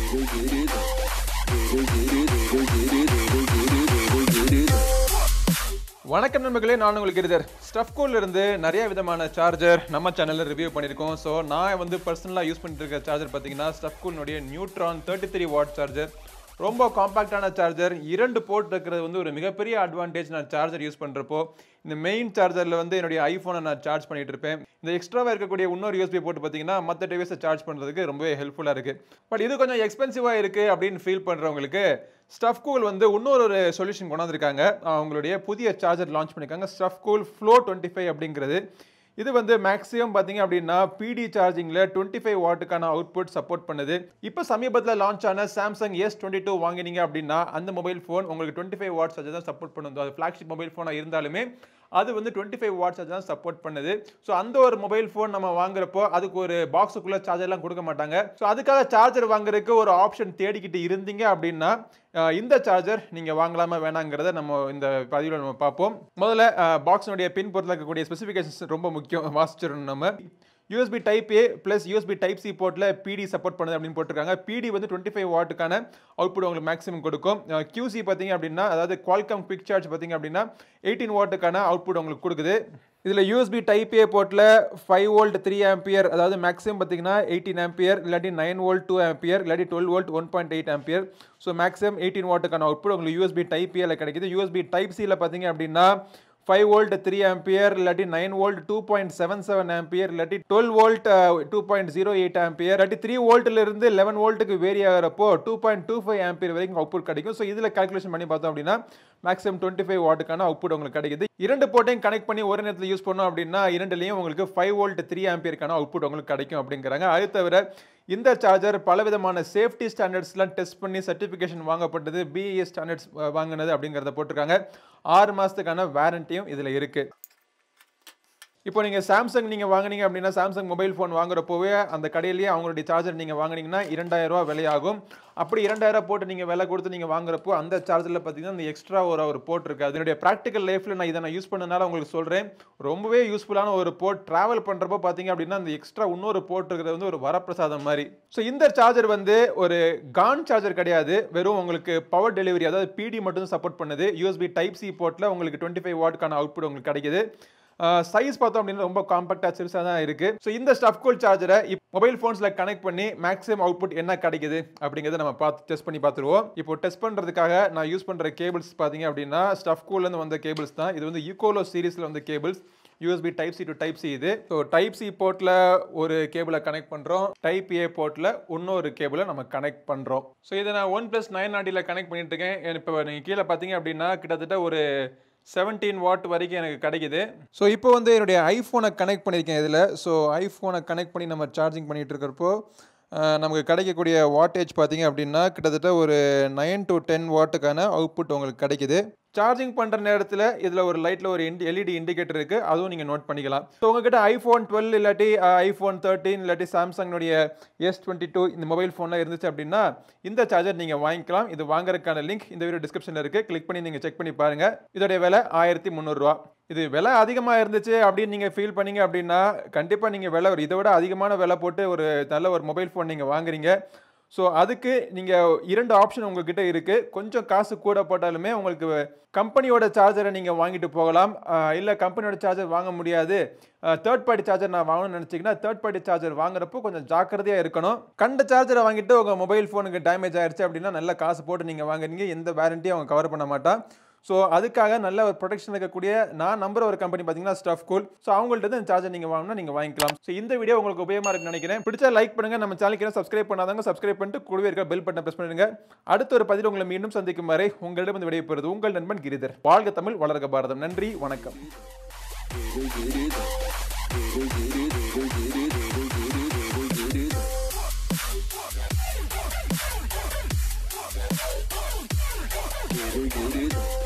வணக்கம் நண்பர்களே நான் உங்களுக்கு இருதர் ஸ்டஃப்கோல இருந்து நிறைய விதமான சார்ஜர் நம்ம சேனலில் ரிவ்யூ பண்ணியிருக்கோம் ஸோ நான் வந்து பர்சனலாக யூஸ் பண்ணிட்டு இருக்க சார்ஜர் பார்த்தீங்கன்னா ஸ்டஃப்கூலினுடைய neutron thirty three watt charger ரொம்ப காம்பாக்டான சார்ஜர் இரண்டு போர்ட் இருக்கிறது வந்து ஒரு மிகப்பெரிய அட்வான்டேஜ் நான் சார்ஜர் யூஸ் பண்ணுறப்போ இந்த மெயின் சார்ஜரில் வந்து என்னுடைய ஐஃபோனை நான் சார்ஜ் பண்ணிட்டு இருப்பேன் இந்த எக்ஸ்ட்ராவாக இருக்கக்கூடிய இன்னொரு யூஎஸ்பி போட்டு பார்த்தீங்கன்னா மற்ற டிவைஸை சார்ஜ் பண்ணுறதுக்கு ரொம்பவே ஹெல்ப்ஃபுல்லாக இருக்குது பட் இது கொஞ்சம் எக்ஸ்பென்சிவாக இருக்குது அப்படின்னு ஃபீல் பண்ணுறவங்களுக்கு ஸ்டஃப் கூல் வந்து இன்னொரு ஒரு சொல்யூஷன் கொண்டாந்துருக்காங்க அவங்களுடைய புதிய சார்ஜர் லான்ச் பண்ணியிருக்காங்க Stuffcool flow twenty five அப்படிங்கிறது இது வந்து மேக்ஸிமம் பார்த்தீங்க அப்படின்னா பிடி சார்ஜிங்கில் டுவெண்ட்டி ஃபைவ் வாட்டுக்கான அவுட்புட் சப்போர்ட் பண்ணுது இப்போ சமீபத்தில் லான்ச் ஆன சாம்சங் எஸ் டுவெண்ட்டி டூ வாங்கினீங்க அப்படின்னா அந்த மொபைல் ஃபோன் உங்களுக்கு டுவெண்ட்டி ஃபைவ் வாட் சார்ஜர் தான் சப்போர்ட் பண்ணுது அது ஃப்ளாக்ஷிப் மொபைல் ஃபோனாக இருந்தாலுமே அது வந்து டுவெண்ட்டி ஃபைவ் வாட் சார்ஜர் தான் சப்போர்ட் பண்ணுது ஸோ அந்த ஒரு மொபைல் ஃபோன் நம்ம வாங்குறப்போ அதுக்கு ஒரு பாக்ஸுக்குள்ளே சார்ஜர்லாம் கொடுக்க மாட்டாங்க ஸோ அதுக்காக சார்ஜர் வாங்குறதுக்கு ஒரு ஆப்ஷன் தேடிக்கிட்டு இருந்தீங்க அப்படின்னா அஹ், இந்த சார்ஜர் நீங்கள் வாங்கலாமா வேணாங்கிறத நம்ம இந்த பதிவில் நம்ம பார்ப்போம் முதல்ல பாக்ஸினுடைய பின் பொறுத்தில் இருக்கக்கூடிய ஸ்பெசிஃபிகேஷன்ஸ் ரொம்ப முக்கியம் வாசிச்சிடணும் நம்ம USB type A plus USB type C போர்ட்டில் பிடி சப்போர்ட் பண்ணுது அப்படின்னு போட்டிருக்காங்க பிடி வந்து டுவெண்ட்டி ஃபைவ் வாட்டுக்கான அவுட்புட் உங்களுக்கு மேக்ஸிமம் கொடுக்கும் கியூசி பார்த்தீங்க அப்படின்னா அதாவது குவால்காம் குவிக் சார்ஜ் பார்த்தீங்க அப்படின்னா எயிட்டீன் வாட்டுக்கான அவுட்புட் உங்களுக்கு கொடுக்குது இதில் யூஎஸ்பி டைப் ஏ போர்ட்டில் ஃபைவ் வோல்ட் த்ரீ ஆம்பியர் அதாவது மேக்ஸிமம் பார்த்தீங்கன்னா எயிட்டீன் ஆம்பியர் இல்லாட்டி நைன் வோல்ட் டூ ஆம்பியர் இல்லாட்டி twelve volt one point eight ampere so maximum eighteen வாட்டுக்கான அவுட்புட் உங்களுக்கு யூஎஸ்பி டைப் ஏல கிடைக்குது யூஎஸ்பி டைப் சியில் பார்த்தீங்க அப்படின்னா ஃபைவ் வோல்ட் த்ரீ ஆம்பியர் இல்லாட்டி nine volt two point seven seven ampere இல்லாட்டி twelve volt two point zero eight ampere இல்லாட்டி த்ரீ வோல்ட்ல இருந்து லெவன் வோல்ட்டுக்கு வேரி ஆகிறப்போ two point two five ampere வரைக்கும் அவுட்புட் கிடைக்கும் ஸோ இதில் கால்குலேஷன் பண்ணி பார்த்தோம் அப்படின்னா மேக்ஸிமம் டுவெண்ட்டி ஃபைவ் வாட்டுக்கான அவுட்புட் உங்களுக்கு கிடைக்குது இரண்டு போர்ட்டையும் கனெக்ட் பண்ணி ஒரு நேரத்தில் யூஸ் பண்ணோம் அப்படின்னா இரண்டுலையும் உங்களுக்கு ஃபைவ் வோல்ட் த்ரீ ஆம்பியருக்கான அவுட்புட் உங்களுக்கு கிடைக்கும் அப்படிங்கிறாங்க அது தவிர இந்த சார்ஜர் பலவிதமான சேஃப்டி ஸ்டாண்டர்ட்ஸ்லாம் டெஸ்ட் பண்ணி சர்டிஃபிகேஷன் வாங்கப்பட்டது பிஇஎஸ் ஸ்டாண்டர்ட்ஸ் வாங்கினது அப்படிங்கிறத போட்டிருக்காங்க ஆறு மாதத்துக்கான வாரண்டியும் இதில் இருக்குது இப்போ நீங்கள் சாம்சங் நீங்கள் வாங்குனீங்க அப்படின்னா சாம்சங் மொபைல் ஃபோன் வாங்குறப்போவே அந்த கடையிலேயே அவங்களுடைய சார்ஜர் நீங்கள் வாங்குனீங்கன்னா இரண்டாயிரம் ரூபா விலையாகும் அப்படி இரண்டாயிரம் போட்டு நீங்கள் விலை கொடுத்து நீங்கள் வாங்குறப்போ அந்த சார்ஜரில் பார்த்தீங்கன்னா அந்த எக்ஸ்ட்ரா ஒரு ஒரு போர்ட் இருக்குது அதனுடைய ப்ராக்டிக்கல் லைஃப்பில் நான் இதை நான் யூஸ் பண்ணனால உங்களுக்கு சொல்கிறேன் ரொம்பவே யூஸ்ஃபுல்லான ஒரு போர்ட் ட்ராவல் பண்ணுறப்போ பார்த்தீங்க அப்படின்னா அந்த எக்ஸ்ட்ரா இன்னொரு போர்ட் இருக்கிறது வந்து ஒரு வரப்பிரசாதம் மாதிரி ஸோ இந்த சார்ஜர் வந்து ஒரு கான் சார்ஜர் கிடையாது வெறும் உங்களுக்கு பவர் டெலிவரி அதாவது பிடி மட்டும் சப்போர்ட் பண்ணுது யூஎஸ்பி டைப் சி போர்ட்டில் உங்களுக்கு டுவெண்ட்டி ஃபைவ் வாட்க்கான அவுட்புட் உங்களுக்கு கிடைக்குது சைஸ் பார்த்தோம் அப்படின்னா ரொம்ப காம்பாக்டாக சிறுசாக தான் இருக்குது ஸோ இந்த ஸ்டஃப் கோல் சார்ஜரை இப்போ மொபைல் ஃபோன்ஸில் கனெக்ட் பண்ணி மேக்ஸிமம் அவுட்புட் என்ன கிடைக்குது அப்படிங்கிறத நம்ம பார்த்து டெஸ்ட் பண்ணி பார்த்துருவோம் இப்போ டெஸ்ட் பண்ணுறதுக்காக நான் யூஸ் பண்ணுற கேபிள்ஸ் பார்த்தீங்க அப்படின்னா ஸ்டஃப் கோல்லேருந்து வந்த கேபிள்ஸ் தான் இது வந்து ஈகோலோ சீரீஸில் வந்த cables USB type C to type C இது ஸோ டைப் சி போர்ட்டில் ஒரு கேபிளை கனெக்ட் பண்ணுறோம் டைப் ஏ போர்ட்டில் இன்னொரு கேபிளை நம்ம கனெக்ட் பண்ணுறோம் ஸோ இதை நான் ஒன் ப்ளஸ் நைன் நாட்டியில் கனெக்ட் பண்ணிட்டு இருக்கேன் இப்போ நீங்கள் கீழே பார்த்தீங்க அப்படின்னா கிட்டத்தட்ட ஒரு செவன்டீன் வாட் வரைக்கும் எனக்கு கிடைக்குது ஸோ இப்போ வந்து என்னுடைய ஐஃபோனை கனெக்ட் பண்ணியிருக்கேன் இதில் ஸோ ஐஃபோனை கனெக்ட் பண்ணி நம்ம சார்ஜிங் பண்ணிகிட்டு இருக்கிறப்போ அஹ், நமக்கு கிடைக்கக்கூடிய வாட்டேஜ் பார்த்தீங்க அப்படின்னா கிட்டத்தட்ட ஒரு நைன் டு டென் வாட்டுக்கான அவுட்புட் உங்களுக்கு கிடைக்குது சார்ஜிங் பண்ணுற நேரத்தில் இதில் ஒரு லைட்டில் ஒரு இண்டி எல்இடி இண்டிகேட்டர் இருக்குது அதுவும் நீங்கள் நோட் பண்ணிக்கலாம் ஸோ உங்ககிட்ட ஐஃபோன் டுவெல் இல்லாட்டி ஐஃபோன் தேர்ட்டின் இல்லாட்டி சாம்சங்னுடைய எஸ் டுவெண்ட்டி டூ இந்த மொபைல் ஃபோனில் இருந்துச்சு அப்படின்னா இந்த சார்ஜர் நீங்கள் வாங்கிக்கலாம் இது வாங்குறதுக்கான லிங்க் இந்த வீடியோ டிஸ்கிரிப்ஷனில் இருக்குது கிளிக் பண்ணி நீங்கள் செக் பண்ணி பாருங்கள் இதோடைய விலை ஆயிரத்தி முந்நூறுரூவா இது விலை அதிகமாக இருந்துச்சு அப்படின்னு நீங்கள் ஃபீல் பண்ணீங்க அப்படின்னா கண்டிப்பாக நீங்கள் விலை ஒரு இதை விட அதிகமான விலை போட்டு ஒரு நல்ல ஒரு மொபைல் ஃபோன் நீங்கள் வாங்குறீங்க ஸோ அதுக்கு நீங்கள் இரண்டு ஆப்ஷன் உங்ககிட்ட இருக்குது கொஞ்சம் காசு கூட போட்டாலுமே உங்களுக்கு கம்பெனியோட சார்ஜரை நீங்கள் வாங்கிட்டு போகலாம் இல்லை கம்பெனியோட சார்ஜர் வாங்க முடியாது தேர்ட் பார்ட்டி சார்ஜர் நான் வாங்கணும்னு நினச்சிங்கன்னா தேர்ட் பார்ட்டி சார்ஜர் வாங்குறப்போ கொஞ்சம் ஜாக்கிரதையாக இருக்கணும் கண்ட சார்ஜரை வாங்கிட்டு உங்கள் மொபைல் ஃபோனுக்கு டேமேஜ் ஆயிடுச்சு அப்படின்னா நல்ல காசு போட்டு நீங்கள் வாங்குறீங்க எந்த வேரண்டியும் அவங்க கவர் பண்ண மாட்டான் ஸோ அதுக்காக நல்ல ஒரு ப்ரொடெக்ஷன் இருக்கக்கூடிய நான் நம்புற ஒரு கம்பெனி பார்த்தீங்கன்னா ஸ்டஃப் கூல் ஸோ அவங்கள்ட்ட தான் சார்ஜர் நீங்கள் வாங்கினா நீங்கள் வாங்கிக்கலாம் ஸோ இந்த வீடியோ உங்களுக்கு உபயோகமாக இருக்குன்னு நினைக்கிறேன் பிடிச்சா லைக் பண்ணுங்க நம்ம சேனலுக்கு சப்ஸ்கிரைப் பண்ணாதவங்க சப்ஸ்கிரைப் பண்ணிட்டு கூடவே இருக்க பெல் பட்டன் ப்ரெஸ் பண்ணிடுங்க அடுத்த ஒரு பதில் உங்களை மீண்டும் சந்திக்கும் வரை உங்களிடம் வந்து விடைபெறுவது உங்கள் நண்பன் கிரிதர் வாழ்க தமிழ் வளர்க பாரதம் நன்றி வணக்கம் Get it, get it.